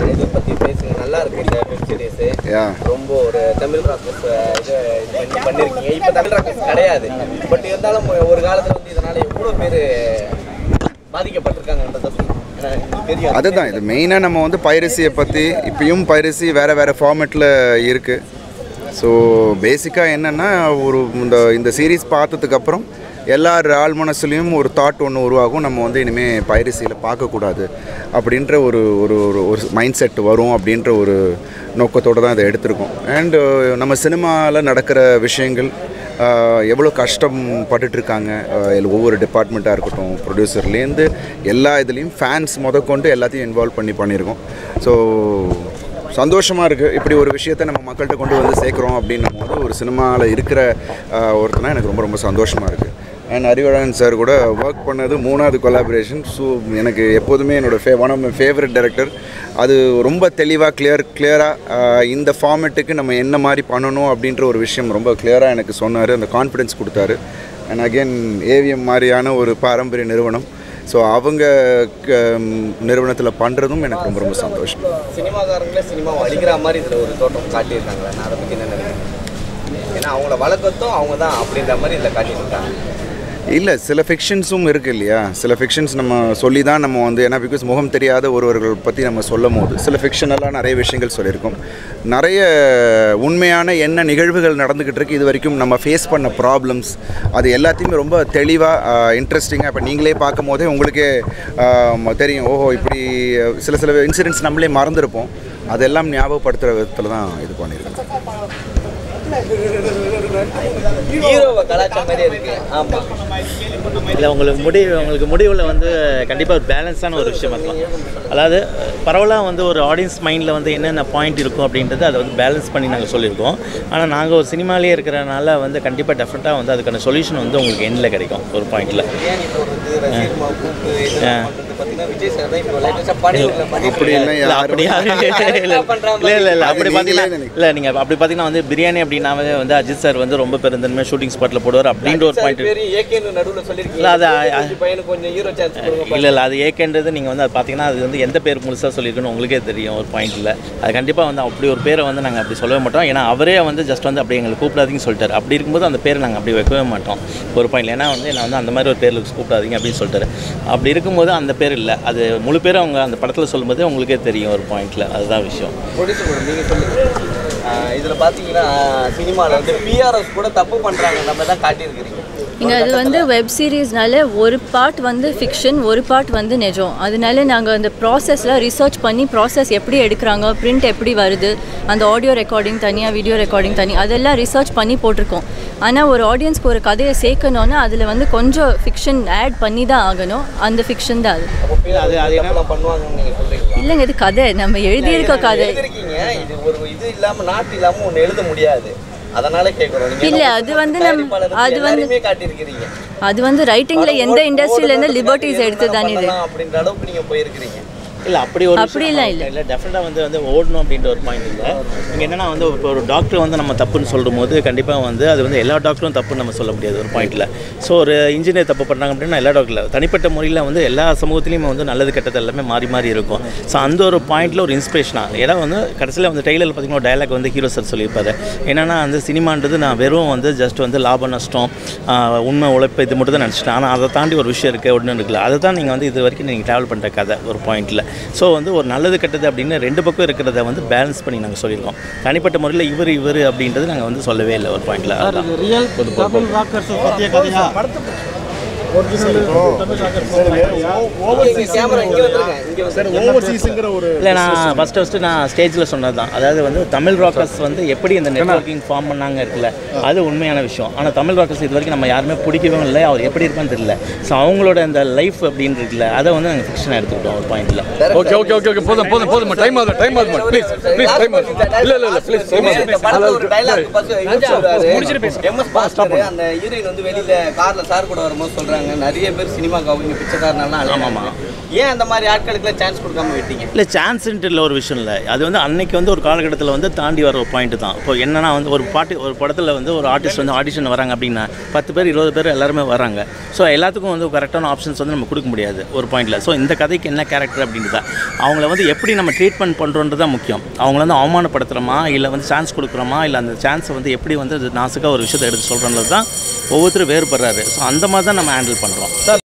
இதை பத்தி பேசுங்க நல்லா இருக்கு இந்த வெப் சீரிஸ் யா ரொம்ப ஒரு தமிழ் ராக்கர்ஸ் இது இது பண்ணி பண்ணிருக்கீங்க இப்போ தமிழ் ராக்கர்ஸ் கிடையாது பட் இருந்தாலும் ஒரு காலத்துல வந்து இதனால எவ்வளோ பேர் பாதிக்கப்பட்டிருக்காங்கன்றத ஏன்னா எனக்கு தெரியும் அதுதான் இது மெயினாக நம்ம வந்து பைரசியை பற்றி இப்பயும் பைரசி வேறு வேறு ஃபார்மேட்டில் இருக்குது ஸோ பேசிக்காக என்னென்னா ஒரு இந்த இந்த சீரீஸ் பார்த்ததுக்கப்புறம் எல்லார் ஆள் மனசுலேயும் ஒரு தாட் ஒன்று உருவாகும் நம்ம வந்து இனிமேல் பைரசியில் பார்க்கக்கூடாது அப்படின்ற ஒரு ஒரு ஒரு ஒரு மைண்ட் செட் வரும் அப்படின்ற ஒரு நோக்கத்தோடு தான் இதை எடுத்திருக்கோம் அண்டு நம்ம சினிமாவில் நடக்கிற விஷயங்கள் ஆஹ் எவ்வளோ கஷ்டம் பட்டுட்ருக்காங்க ஒவ்வொரு டிபார்ட்மெண்ட்டாக இருக்கட்டும் ப்ரொடியூசர்லேருந்து எல்லா இதுலேயும் ஃபேன்ஸ் முதற்கொண்டு எல்லாத்தையும் இன்வால்வ் பண்ணி பண்ணியிருக்கோம் ஸோ சந்தோஷமாக இருக்குது இப்படி ஒரு விஷயத்தை நம்ம மக்கள்கிட்ட கொண்டு வந்து சேர்க்குறோம் அப்படின்னும் போது ஒரு சினிமாவில் இருக்கிற ஆஹ் ஒருத்தனா எனக்கு ரொம்ப ரொம்ப சந்தோஷமாக இருக்குது அண்ட் அறிவழகன் சார் கூட ஒர்க் பண்ணது மூணாவது கொலாபரேஷன் ஸோ எனக்கு எப்போதுமே என்னோடய ஃபே one of my favourite director அது ரொம்ப தெளிவாக கிளியர் கிளியராக இந்த ஃபார்மேட்டுக்கு நம்ம என்ன மாதிரி பண்ணணும் அப்படின்ற ஒரு விஷயம் ரொம்ப கிளியராக எனக்கு சொன்னார் அந்த கான்ஃபிடென்ஸ் கொடுத்தாரு அண்ட் அகெயின் ஏவிஎம் மாதிரியான ஒரு பாரம்பரிய நிறுவனம் ஸோ அவங்க நிறுவனத்தில் பண்ணுறதும் எனக்கு ரொம்ப ரொம்ப சந்தோஷம் சினிமாக்காரங்களே சினிமாவை அழிக்கிற மாதிரி இதில் ஒரு தோட்டம் காட்டியிருக்காங்களே நான் அதை பற்றி என்ன நினைக்கிறேன் ஏன்னா அவங்கள வழக்கத்தும் அவங்க தான் அப்படின்ற மாதிரி இதில் காட்டியிருக்காங்க இல்லை சில ஃபிக்ஷன்ஸும் இருக்குது இல்லையா சில ஃபிக்ஷன்ஸ் நம்ம சொல்லி தான் நம்ம வந்து ஏன்னா பிகாஸ் முகம் தெரியாத ஒருவர்கள் பற்றி நம்ம சொல்லும் போது சில ஃபிக்ஷனெல்லாம் நிறைய விஷயங்கள் சொல்லியிருக்கோம் நிறைய உண்மையான என்ன நிகழ்வுகள் நடந்துக்கிட்டு இருக்கு இது வரைக்கும் நம்ம ஃபேஸ் பண்ண ப்ராப்ளம்ஸ் அது எல்லாத்தையுமே ரொம்ப தெளிவாக இன்ட்ரெஸ்டிங்காக இப்போ நீங்களே பார்க்கும் போதே உங்களுக்கே ஆஹ், தெரியும் ஓஹோ இப்படி சில சில இன்சிடென்ட்ஸ் நம்மளே மறந்துருப்போம் அதெல்லாம் ஞாபகப்படுத்துகிற விதத்தில் தான் இது பண்ணியிருக்கோம் ஹீரோவை கலாச்சார மாதிரியே இருக்கு ஆமா இல்லை உங்களுக்கு முடிவு உங்களுக்கு முடிவில் வந்து கண்டிப்பாக ஒரு பேலன்ஸான ஒரு விஷயம் இருக்கலாம் அதாவது பரவலாக வந்து ஒரு ஆடியன்ஸ் மைண்டில் வந்து என்னென்ன பாயிண்ட் இருக்கும் அப்படின்றது அதை வந்து பேலன்ஸ் பண்ணி நாங்கள் சொல்லியிருக்கோம் ஆனால் நாங்கள் ஒரு சினிமாலேயே இருக்கிறனால வந்து கண்டிப்பாக டெஃபினட்டாக வந்து அதுக்கான சொல்யூஷன் வந்து உங்களுக்கு எண்டில் கிடைக்கும் ஒரு பாயிண்டில் பிரியாணி போடுறது ரசிகர் மாவு கூப்பு இதெல்லாம் பண்றது பார்த்தீங்கன்னா விஜய் சார் தான் இப்போ லேட்டஸ்ட்டாக பணியில் அப்படி இல்லை இல்லை அப்படி யாரும் இல்லை இல்லை இல்லை இல்லை அப்படி அது பார்த்தீங்கன்னா நீங்களே இல்லை நீங்கள் அப்படி பார்த்தீங்கன்னா வந்து பிரியாணி அப்படின்னாவே வந்து அஜித் சார் வந்து ரொம்ப பெருந்தன்மையாக ஷூட்டிங் ஸ்பாட்டில் போடுவார் அப்படின்ற ஒரு பாயிண்ட் பேர் ஏகேன்னு நடுவில் சொல்லியிருக்கீங்க இல்ல, அது- கொஞ்சம் பையனுக்கு கொஞ்சம் ஹீரோ சான்ஸ் கொடுங்க இல்லை இல்லை அது ஏக்கன்றது நீங்கள் வந்து அது பார்த்தீங்கன்னா அது வந்து எந்த பேர் முழுசாக சொல்லியிருக்குன்னு உங்களுக்கே தெரியும் ஒரு பாயிண்ட்டில் அது கண்டிப்பாக வந்து அப்படி ஒரு பேரை வந்து நாங்கள் அப்படி சொல்லவே மாட்டோம் ஏன்னா அவரே வந்து ஜஸ்ட் வந்து அப்படி எங்களை கூப்பிடாதீங்கன்னு சொல்லிட்டாரு அப்படி இருக்கும்போது அந்த பேரை நாங்கள் அப்படி வைக்கவே மாட்டோம் ஒரு பாயிண்ட்ல ஏன்னா வந்து நான் வந்து அந்த மாதிரி ஒரு பேரில் கூப்பிடாதீங்க அப்படின்னு சொல்லிட்டாரு அப்படி இருக்கும்போது அந்த பேர் இல்லை அது முழு பேரும் அவங்க அந்த படத்தில் சொல்லும்போது உங்களுக்கே தெரியும் ஒரு பாயிண்ட்டில் அதுதான் விஷயம் ப்ரொடியூசர் மேடம் நீங்கள் சொல்லுங்கள் இதில் பார்த்தீங்கன்னா சினிமாவில் வந்து பிஆர்எஸ் கூட தப்பு பண்ணுறாங்க நம்ம தான் காட்டியிருக்கிறீங்க இங்கே அது வந்து வெப் சீரிஸ்னால ஒரு பார்ட் வந்து ஃபிக்ஷன் ஒரு பார்ட் வந்து நிஜம் அதனால நாங்கள் அந்த ப்ராசஸில் ரிசர்ச் பண்ணி ப்ராசஸ் எப்படி எடுக்கிறாங்க பிரிண்ட் எப்படி வருது அந்த ஆடியோ ரெக்கார்டிங் தனியாக வீடியோ ரெக்கார்டிங் தனி அதெல்லாம் ரிசர்ச் பண்ணி போட்டிருக்கோம் ஆனால் ஒரு ஆடியன்ஸ்க்கு ஒரு கதையை சேர்க்கணுன்னா அதில் வந்து கொஞ்சம் ஃபிக்ஷன் ஆட் பண்ணி தான் ஆகணும் அந்த ஃபிக்ஷன் தான் அது அப்போ பிஆர்எஸ் அது தப்புலாம் பண்ணுவாங்கன்னு நீங்கள் சொல்கிறீங்க இல்லைங்க இது கதை நம்ம எழுதியிருக்க கதை எழுதிருக்கீங்க இது ஒரு இது இல்லாமல் நாட்டு இல்லாமல் ஒன்று எழுத முடியாது அதனால கேட்குறோம் நீங்க இல்ல, என்ன அது வந்து நம்ம- தயாரிப்பாளர் அது வந்து- எல்லாரையுமே காட்டியிருக்கிறீங்க அது வந்து ரைட்டிங்கில் எந்த இண்டஸ்ட்ரியிலேருந்து லிபர்ட்டிஸ் எடுத்து தானே இது பண்ணலாம் அப்படின்ற அளவுக்கு நீங்கள் போயிருக்கிறீங்க இல்லை அப்படி ஒரு அப்படிலாம் இல்லை. இல்லை டெஃபினட்டாக வந்து வந்து ஓடணும் அப்படின்ற ஒரு பாயிண்ட் இல்லை இங்கே என்னன்னா வந்து இப்போ ஒரு டாக்டர் வந்து நம்ம தப்புன்னு சொல்லும் போது கண்டிப்பாக வந்து அது வந்து எல்லா டாக்டரும் தப்புன்னு நம்ம சொல்ல முடியாது ஒரு பாயிண்ட்டில் ஸோ ஒரு இன்ஜினியர் தப்பு பண்ணுறாங்க அப்படின்னா எல்லா டாக்டரில் தனிப்பட்ட முறையில் வந்து எல்லா சமூகத்துலேயும் வந்து நல்லது கெட்டது எல்லாமே மாறி மாறி இருக்கும் ஸோ அந்த ஒரு பாயிண்ட்டில் ஒரு இன்ஸ்பிரேஷனாக ஏன்னா வந்து கடைசியில் வந்து டெய்லரில் பார்த்தீங்கன்னா டயலாக் வந்து ஹீரோ சார் சொல்லியிருப்பாரு என்னன்னா அந்த சினிமான்றது நான் வெறும் வந்து ஜஸ்ட் வந்து லாப நஷ்டம் ஆஹ், உண்மை உழைப்பு இது மட்டும் தான் நினச்சிட்டேன் ஆனால் அதை தாண்டி ஒரு விஷயம் இருக்குது ஒன்று இருக்குல்ல அதை தான் நீங்கள் வந்து இது வரைக்கும் நீங்கள் ட்ராவல் பண்ணுற கதை ஒரு பாயிண்ட்டில் ஸோ வந்து ஒரு நல்லது கெட்டது அப்படின்னு ரெண்டு பக்கம் இருக்கிறத வந்து பேலன்ஸ் பண்ணி நாங்கள் சொல்லியிருக்கோம் தனிப்பட்ட முறையில் இவர் இவர் அப்படின்றது நாங்கள் வந்து சொல்லவே இல்லை ஒரு பாயிண்ட்டில் அதுதான் ரியல் தமிழ் ராக்கர்ஸ் பற்றிய கதையா கேமரா இங்கே வந்துருங்க இங்கே வந்து ஓவர்சீஸுங்கிற ஒரு இல்லை நான் ஃபஸ்ட்டு ஃபஸ்ட்டு நான் ஸ்டேஜில் சொன்னது தான் அதாவது வந்து தமிழ் ராக்கர்ஸ் வந்து எப்படி இந்த நெட்வொர்க்கிங் ஃபார்ம் பண்ணாங்க இருக்குல்ல அது உண்மையான விஷயம் ஆனால் தமிழ் ராக்கர்ஸ் இது வரைக்கும் நம்ம யாருமே பிடிக்கவே இல்லை அவர் எப்படி இருப்பான்னு தெரியல ஸோ அவங்களோட அந்த லைஃப் அப்படின்னு இருக்குல்ல அதை வந்து நாங்கள் ஃபிக்ஷனாக எடுத்துக்கிட்டோம் ஒரு பாயிண்டில் ஓகே ஓகே ஓகே ஓகே போதும் போதும் போதும் டைம் ஆகுது டைம் ஆகுது ப்ளீஸ் ப்ளீஸ் டைம் ஆகுது இல்ல இல்ல இல்ல ப்ளீஸ் டைம் ஆகுது இந்த படத்துல ஒரு dialogue first இவர் சொல்றாரு. MS பாஸ்டர் அந்த ஹீரோயின் வந்து வெளியில கார்ல சார் கூட வரும்போது சொல்றாங்க இருக்காங்க நிறைய பேர் சினிமாக்கு அவங்க பிச்சைக்காரனாலாம் ஆமாம்மா. அழகாமா ஏன் அந்த மாதிரி ஆட்களுக்குலாம் சான்ஸ் கொடுக்காம விட்டீங்க இல்லை சான்ஸ்ன்ட்டு இல்லை ஒரு விஷயம் இல்லை அது வந்து அன்னைக்கு வந்து ஒரு காலகட்டத்தில் வந்து தாண்டி வர ஒரு பாயிண்ட் தான் இப்போ என்னன்னா வந்து ஒரு பாட்டு ஒரு படத்தில் வந்து ஒரு ஆர்டிஸ்ட் வந்து ஆடிஷன் வராங்க அப்படின்னா பத்து பேர் இருபது பேர் எல்லாருமே வராங்க ஸோ எல்லாத்துக்கும் வந்து கரெக்டான ஆப்ஷன்ஸ் வந்து நம்ம கொடுக்க முடியாது ஒரு பாயிண்டில் ஸோ இந்த கதைக்கு என்ன கேரக்டர் அப்படின்றத அவங்கள வந்து எப்படி நம்ம ட்ரீட்மெண்ட் பண்ணுறோன்றது தான் முக்கியம் அவங்கள வந்து அவமானப்படுத்துகிறோமா இல்லை வந்து சான்ஸ் கொடுக்குறோமா இல்லை அந்த சான்ஸை வந்து எப்படி வந்து அது நாசுக்காக ஒரு விஷயத்தை எடுத்து சொல்கிறோன்றது தான் ஒவ்வொருத்தரும் வேறுபடுறாரு ஸோ அந்த மாதிரி தான் நம்ம ஹேண்டில் பண்ணுறோம்